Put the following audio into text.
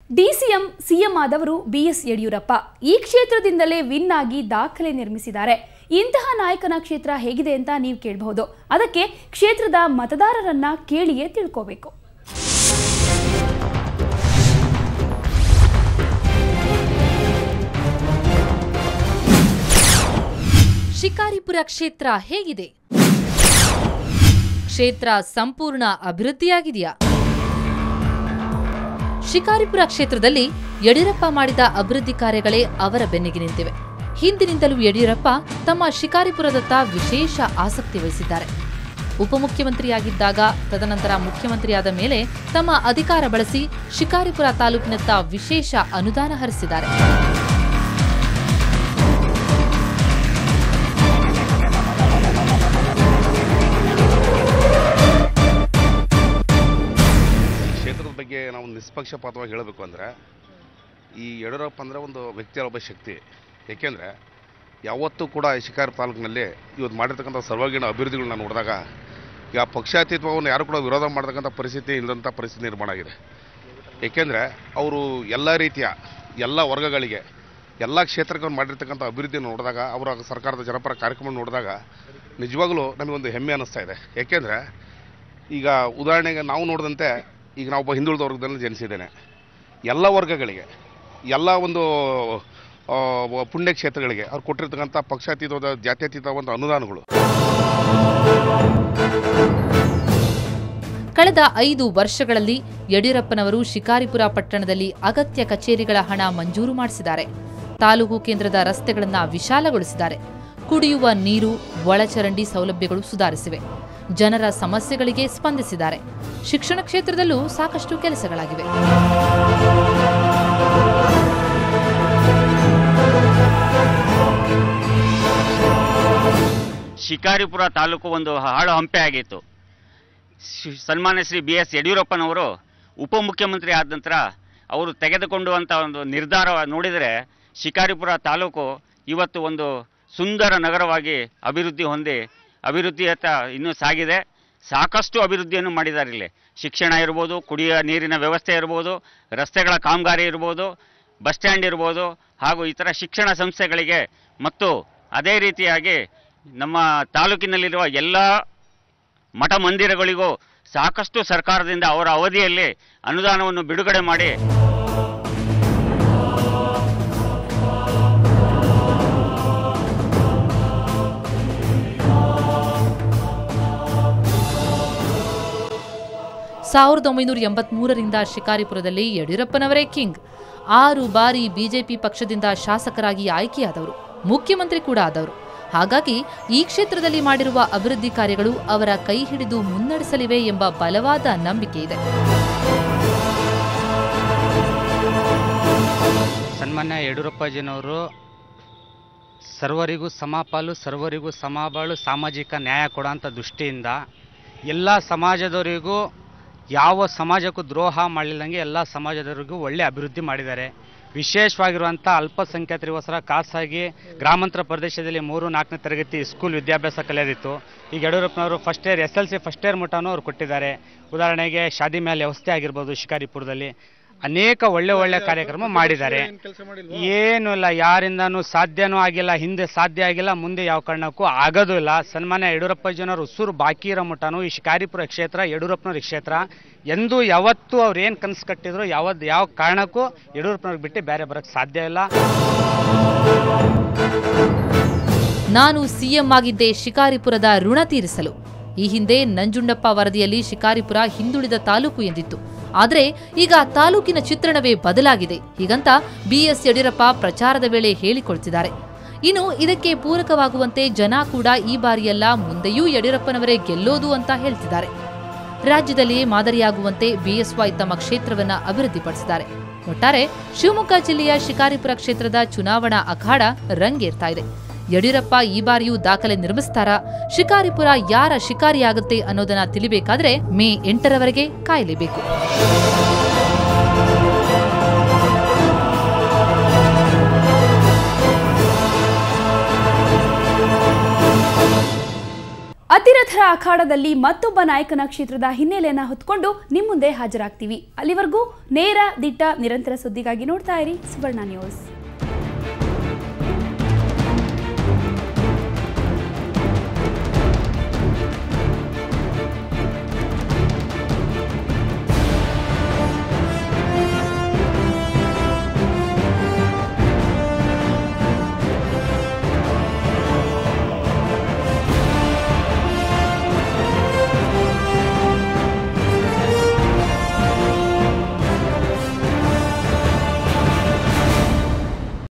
DCM CM ಆದವರು BS Yediyurappa ಈ ಕ್ಷೇತ್ರದಿಂದಲೇ ವಿನ್ ಆಗಿ ದಾಖಲೆ ನಿರ್ಮಿಸಿದ್ದಾರೆ ಇಂತಹ ನಾಯಕನ ಕ್ಷೇತ್ರ ಹೇಗಿದೆ ಅಂತ ನೀವು ಕೇಳಬಹುದು ಅದಕ್ಕೆ ಕ್ಷೇತ್ರದ ಮತದಾರರನ್ನ ಕೇಳಿಯೇ ತಿಳ್ಕೋಬೇಕು ಶಿಕಾರಿಪುರ ಕ್ಷೇತ್ರ ಹೇಗಿದೆ ಕ್ಷೇತ್ರ ಸಂಪೂರ್ಣ ಅಭಿವೃದ್ಧಿಯಾಗಿದೆಯಾ ಶಿಕಾರಿಪುರ ಕ್ಷೇತ್ರದಲ್ಲಿ ಯಡಿಯೂರಪ್ಪ ಮಾಡಿದ ಅಭಿವೃದ್ಧಿ ಕಾರ್ಯಗಳೇ ಅವರ ಬೆನ್ನಿಗೆ ನಿಂತಿವೆ ಹಿಂದಿನಿಂದಲೂ ಯಡಿಯೂರಪ್ಪ ತಮ್ಮ ಶಿಕಾರಿಪುರದತ್ತ ವಿಶೇಷ ಆಸಕ್ತಿ ವಹಿಸಿದ್ದಾರೆ ಉಪಮುಖ್ಯಮಂತ್ರಿಯಾಗಿದ್ದಾಗ ತದನಂತರ ಮುಖ್ಯಮಂತ್ರಿಯಾದ ಮೇಲೆ ತಮ್ಮ ಅಧಿಕಾರ ಬಳಸಿ ಶಿಕಾರಿಪುರ ತಾಲೂಕಿನತ್ತ ವಿಶೇಷ ಅನುದಾನ ಹರಿಸಿದ್ದಾರೆ ಈ ಕ್ಷೇತ್ರದ ಬಗ್ಗೆ ನಾವು ನಿಷ್ಪಕ್ಷಪಾತವಾಗಿ ಹೇಳಬೇಕು ಅಂದರೆ ಈ ಯಡಿಯೂರಪ್ಪ ಅಂದರೆ ಒಂದು ವ್ಯಕ್ತಿಯ ಒಬ್ಬ ಶಕ್ತಿ ಏಕೆಂದರೆ ಯಾವತ್ತೂ ಕೂಡ ಈ ಶಿಕಾರಿ ತಾಲೂಕಿನಲ್ಲಿ ಇವತ್ತು ಮಾಡಿರ್ತಕ್ಕಂಥ ಸರ್ವಾಂಗೀಣ ಅಭಿವೃದ್ಧಿಗಳನ್ನ ನೋಡಿದಾಗ ಈಗ ಪಕ್ಷಾತೀತವನ್ನು ಯಾರು ಕೂಡ ವಿರೋಧ ಮಾಡ್ತಕ್ಕಂಥ ಪರಿಸ್ಥಿತಿ ಇಲ್ಲದಂಥ ಪರಿಸ್ಥಿತಿ ನಿರ್ಮಾಣ ಆಗಿದೆ ಏಕೆಂದರೆ ಅವರು ಎಲ್ಲ ರೀತಿಯ ಎಲ್ಲ ವರ್ಗಗಳಿಗೆ ಎಲ್ಲ ಕ್ಷೇತ್ರಕ್ಕೆ ಅವ್ರು ಮಾಡಿರ್ತಕ್ಕಂಥ ಅಭಿವೃದ್ಧಿ ನೋಡಿದಾಗ ಅವರ ಸರ್ಕಾರದ ಜನಪರ ಕಾರ್ಯಕ್ರಮ ನೋಡಿದಾಗ ನಿಜವಾಗಲೂ ನಮಗೊಂದು ಹೆಮ್ಮೆ ಅನ್ನಿಸ್ತಾ ಇದೆ ಏಕೆಂದರೆ ಈಗ ಉದಾಹರಣೆಗೆ ನಾವು ನೋಡಿದಂತೆ ಈಗ ನಾವು ಒಬ್ಬ ಹಿಂದುಳಿದ ವರ್ಗದಲ್ಲಿ ಜನಿಸಿದ್ದೇನೆ ಎಲ್ಲ ವರ್ಗಗಳಿಗೆ ಎಲ್ಲ ಒಂದು ಆ, ಪುಣ್ಯ ಕ್ಷೇತ್ರಗಳಿಗೆ ಅವ್ರು ಕೊಟ್ಟಿರ್ತಕ್ಕಂಥ ಪಕ್ಷಾತೀತವಾದ ಜಾತ್ಯತೀತ ಒಂದು ಅನುದಾನಗಳು ಕಳೆದ ಐದು ವರ್ಷಗಳಲ್ಲಿ ಯಡಿಯೂರಪ್ಪನವರು ಶಿಕಾರಿಪುರ ಪಟ್ಟಣದಲ್ಲಿ ಅಗತ್ಯ ಕಚೇರಿಗಳ ಹಣ ಮಂಜೂರು ಮಾಡಿಸಿದ್ದಾರೆ ತಾಲೂಕು ಕೇಂದ್ರದ ರಸ್ತೆಗಳನ್ನು ವಿಶಾಲಗೊಳಿಸಿದ್ದಾರೆ ಕುಡಿಯುವ ನೀರು ಒಳಚರಂಡಿ ಸೌಲಭ್ಯಗಳು ಸುಧಾರಿಸಿವೆ ಜನರ ಸಮಸ್ಯೆಗಳಿಗೆ ಸ್ಪಂದಿಸಿದ್ದಾರೆ ಶಿಕ್ಷಣ ಕ್ಷೇತ್ರದಲ್ಲೂ ಸಾಕಷ್ಟು ಕೆಲಸಗಳಾಗಿವೆ ಶಿಕಾರಿಪುರ ತಾಲೂಕು ಒಂದು ಹಾಳು ಹಂಪೆ ಆಗಿತ್ತು ಶಿ- ಸನ್ಮಾನ್ಯ ಶ್ರೀ ಬಿ ಎಸ್ ಯಡಿಯೂರಪ್ಪನವರು ಉಪಮುಖ್ಯಮಂತ್ರಿ ಆದ ನಂತರ ಅವರು ತೆಗೆದುಕೊಂಡುವಂಥ ಒಂದು ನಿರ್ಧಾರ ನೋಡಿದರೆ ಶಿಕಾರಿಪುರ ತಾಲೂಕು ಇವತ್ತು ಒಂದು ಸುಂದರ ನಗರವಾಗಿ ಅಭಿವೃದ್ಧಿ ಹೊಂದಿ ಅಭಿವೃದ್ಧಿಯತ್ತ ಇನ್ನೂ ಸಾಗಿದೆ ಸಾಕಷ್ಟು ಅಭಿವೃದ್ಧಿಯನ್ನು ಮಾಡಿದ್ದಾರೆ ಇಲ್ಲಿ ಶಿಕ್ಷಣ ಇರ್ಬೋದು ಕುಡಿಯುವ ನೀರಿನ ವ್ಯವಸ್ಥೆ ಇರ್ಬೋದು ರಸ್ತೆಗಳ ಕಾಮಗಾರಿ ಇರ್ಬೋದು ಬಸ್ ಸ್ಟ್ಯಾಂಡ್ ಇರ್ಬೋದು ಹಾಗೂ ಇತರ ಶಿಕ್ಷಣ ಸಂಸ್ಥೆಗಳಿಗೆ ಮತ್ತು ಅದೇ ರೀತಿಯಾಗಿ ನಮ್ಮ ತಾಲೂಕಿನಲ್ಲಿರುವ ಎಲ್ಲ ಮಠ ಮಂದಿರಗಳಿಗೂ ಸಾಕಷ್ಟು ಸರ್ಕಾರದಿಂದ ಅವರ ಅವಧಿಯಲ್ಲಿ ಅನುದಾನವನ್ನು ಬಿಡುಗಡೆ ಮಾಡಿ ಸಾವಿರದ ಒಂಬೈನೂರ ಎಂಬತ್ಮೂರರಿಂದ ಶಿಕಾರಿಪುರದಲ್ಲಿ ಯಡಿಯೂರಪ್ಪನವರೇ ಕಿಂಗ್ ಆರು ಬಾರಿ ಬಿಜೆಪಿ ಪಕ್ಷದಿಂದ ಶಾಸಕರಾಗಿ ಆಯ್ಕೆಯಾದವರು ಮುಖ್ಯಮಂತ್ರಿ ಕೂಡ ಆದವರು ಹಾಗಾಗಿ ಈ ಕ್ಷೇತ್ರದಲ್ಲಿ ಮಾಡಿರುವ ಅಭಿವೃದ್ಧಿ ಕಾರ್ಯಗಳು ಅವರ ಕೈ ಹಿಡಿದು ಮುನ್ನಡೆಸಲಿವೆ ಎಂಬ ಬಲವಾದ ನಂಬಿಕೆ ಇದೆ ಸನ್ಮಾನ್ಯ ಯಡಿಯೂರಪ್ಪಜಿನವರು ಸರ್ವರಿಗೂ ಸಮಪಾಲು ಸರ್ವರಿಗೂ ಸಮಬಾಳು ಸಾಮಾಜಿಕ ನ್ಯಾಯ ಕೊಡೋಂಥ ದೃಷ್ಟಿಯಿಂದ ಎಲ್ಲ ಸಮಾಜದವರಿಗೂ ಯಾವ ಸಮಾಜಕ್ಕೂ ದ್ರೋಹ ಮಾಡಲಿಲ್ಲಂಗೆ ಎಲ್ಲ ಸಮಾಜದವರಿಗೂ ಒಳ್ಳೆ ಅಭಿವೃದ್ಧಿ ಮಾಡಿದ್ದಾರೆ ವಿಶೇಷವಾಗಿರುವಂಥ ಅಲ್ಪಸಂಖ್ಯಾತರಿಗೋಸ್ಕರ ಖಾಸಗಿ ಗ್ರಾಮಾಂತರ ಪ್ರದೇಶದಲ್ಲಿ ಮೂರು ನಾಲ್ಕನೇ ತರಗತಿ ಸ್ಕೂಲ್ ವಿದ್ಯಾಭ್ಯಾಸ ಕಲಿಯೋದಿತ್ತು ಈಗ ಯಡಿಯೂರಪ್ಪನವರು first year S L C first year ಮಟ್ಟನೂ ಅವ್ರು ಕೊಟ್ಟಿದ್ದಾರೆ ಉದಾಹರಣೆಗೆ ಶಾದಿ ಮೇಲೆ ವ್ಯವಸ್ಥೆ ಆಗಿರ್ಬೋದು ಶಿಕಾರಿಪುರದಲ್ಲಿ ಅನೇಕ ಒಳ್ಳೆ ಒಳ್ಳೆ ಕಾರ್ಯಕ್ರಮ ಮಾಡಿದ್ದಾರೆ ಏನು ಇಲ್ಲ ಯಾರಿಂದನೂ ಸಾಧ್ಯನೂ ಆಗಿಲ್ಲ ಹಿಂದೆ ಸಾಧ್ಯ ಆಗಿಲ್ಲ ಮುಂದೆ ಯಾವ ಕಾರಣಕ್ಕೂ ಆಗೋದು ಇಲ್ಲ ಸನ್ಮಾನ್ಯ ಯಡಿಯೂರಪ್ಪಜಿನವರು ಉಸುರು ಬಾಕಿ ಇರೋ ಮಟ್ಟನೂ ಈ ಶಿಕಾರಿಪುರ ಕ್ಷೇತ್ರ ಯಡಿಯೂರಪ್ಪನವ್ರ ಕ್ಷೇತ್ರ ಎಂದೂ ಯಾವತ್ತೂ ಅವ್ರು ಏನು ಕನಸು ಕಟ್ಟಿದ್ರು ಯಾವತ್ತು ಯಾವ ಕಾರಣಕ್ಕೂ ಯಡಿಯೂರಪ್ಪನವ್ರಿಗೆ ಬಿಟ್ಟು ಬೇರೆ ಬರೋಕ್ಕೆ ಸಾಧ್ಯ ಇಲ್ಲ ನಾನು ಸಿಎಂ ಆಗಿದ್ದೆ ಶಿಕಾರಿಪುರದ ಋಣ ತೀರಿಸಲು ಈ ಹಿಂದೆ ನಂಜುಂಡಪ್ಪ ವರದಿಯಲ್ಲಿ ಶಿಕಾರಿಪುರ ಹಿಂದುಳಿದ ತಾಲೂಕು ಎಂದಿತ್ತು ಆದರೆ ಈಗ ತಾಲೂಕಿನ ಚಿತ್ರಣವೇ ಬದಲಾಗಿದೆ ಹೀಗಂತ ಬಿಎಸ್ ಯಡಿಯೂರಪ್ಪ ಪ್ರಚಾರದ ವೇಳೆ ಹೇಳಿಕೊಳ್ತಿದ್ದಾರೆ ಇನ್ನು ಇದಕ್ಕೆ ಪೂರಕವಾಗುವಂತೆ ಜನ ಕೂಡ ಈ ಬಾರಿಯಲ್ಲ ಮುಂದೆಯೂ ಯಡಿಯೂರಪ್ಪನವರೇ ಗೆಲ್ಲೋದು ಅಂತ ಹೇಳ್ತಿದ್ದಾರೆ ರಾಜ್ಯದಲ್ಲಿಯೇ ಮಾದರಿಯಾಗುವಂತೆ ಬಿಎಸ್ವೈ ತಮ್ಮ ಕ್ಷೇತ್ರವನ್ನ ಅಭಿವೃದ್ಧಿಪಡಿಸಿದ್ದಾರೆ ಒಟ್ಟಾರೆ ಶಿವಮೊಗ್ಗ ಜಿಲ್ಲೆಯ ಶಿಕಾರಿಪುರ ಕ್ಷೇತ್ರದ ಚುನಾವಣಾ ಅಖಾಡ ರಂಗೇರ್ತಾ ಇದೆ ಯಡಿಯೂರಪ್ಪ ಈ ಬಾರಿಯೂ ದಾಖಲೆ ನಿರ್ಮಿಸ್ತಾರಾ ಶಿಕಾರಿಪುರ ಯಾರ ಶಿಕಾರಿಯಾಗುತ್ತೆ ಅನ್ನೋದನ್ನ ತಿಳಿಬೇಕಾದ್ರೆ ಮೇ ಎಂಟರವರೆಗೆ ಕಾಯಲೇಬೇಕು ಅತಿರಥರ ಅಖಾಡದಲ್ಲಿ ಮತ್ತೊಬ್ಬ ನಾಯಕನ ಕ್ಷೇತ್ರದ ಹಿನ್ನೆಲೆಯನ್ನ ಹೊತ್ಕೊಂಡು ನಿಮ್ಮ ಮುಂದೆ ಹಾಜರಾಗ್ತೀವಿ ಅಲ್ಲಿವರೆಗೂ ನೇರ ದಿಟ್ಟ ನಿರಂತರ ಸುದ್ದಿಗಾಗಿ ನೋಡ್ತಾ ಇರಿ ಸುವರ್ಣ ನ್ಯೂಸ್